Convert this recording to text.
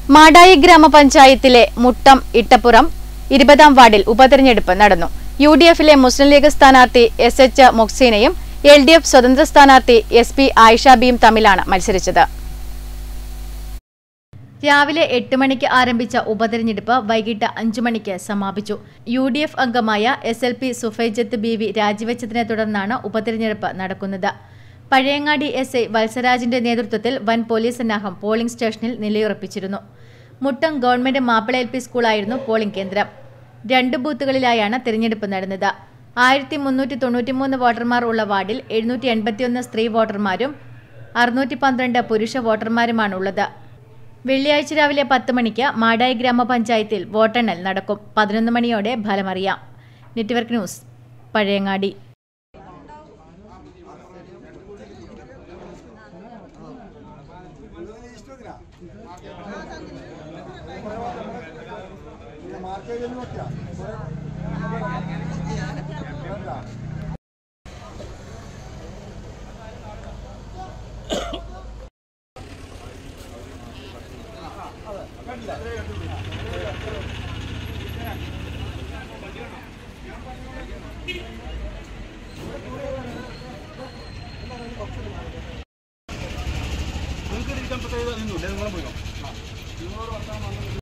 മാടായി ഗ്രാമപഞ്ചായത്തിലെ മുട്ടം ഇട്ടപ്പുറം ഇരുപതാം വാർഡിൽ ഉപതെരഞ്ഞെടുപ്പ് നടന്നു യു ഡി എഫിലെ മുസ്ലിം ലീഗ് സ്ഥാനാർത്ഥി എസ് എച്ച് മൊക്സീനയും എൽ ഡി എഫ് സ്വതന്ത്ര സ്ഥാനാർത്ഥി എസ് പി ആയിഷാബിയും തമ്മിലാണ് മത്സരിച്ചത് രാവിലെ എട്ട് മണിക്ക് ആരംഭിച്ച ഉപതെരഞ്ഞെടുപ്പ് വൈകിട്ട് അഞ്ചു മണിക്ക് സമാപിച്ചു യു ഡി എഫ് അംഗമായ S L P Sufaijath B V രാജിവെച്ചതിനെ തുടർന്നാണ് ഉപതെരഞ്ഞെടുപ്പ് നടക്കുന്നത് പഴയങ്ങാടി എസ് ഐ വത്സരാജിന്റെ നേതൃത്വത്തിൽ വൻ പോലീസ് സന്നാഹം പോളിംഗ് സ്റ്റേഷനിൽ നിലയുറപ്പിച്ചിരുന്നു Muttom government Mappila L P സ്കൂളായിരുന്നു പോളിംഗ് കേന്ദ്രം രണ്ട് ബൂത്തുകളിലായാണ് തെരഞ്ഞെടുപ്പ് നടന്നത് ആയിരത്തി മുന്നൂറ്റി തൊണ്ണൂറ്റിമൂന്ന് വോട്ടർമാർ ഉള്ള വാർഡിൽ എഴുന്നൂറ്റി എൺപത്തിയൊന്ന് സ്ത്രീ വോട്ടർമാരും അറുന്നൂറ്റി പന്ത്രണ്ട് പുരുഷ വോട്ടർമാരുമാണുള്ളത് വെള്ളിയാഴ്ച രാവിലെ പത്ത് മണിക്ക് മാടായി ഗ്രാമപഞ്ചായത്തിൽ വോട്ടെണ്ണൽ നടക്കും പതിനൊന്ന് മണിയോടെ ഫലമറിയാം നെറ്റ്വർക്ക് ന്യൂസ് പഴയങ്ങാടി നിങ്ങൾക്ക് ഇരിക്കാൻ പ്രത്യേകത നിന്നില്ല നിങ്ങളും പോയിക്കോ നിങ്ങളോട് വർത്താനം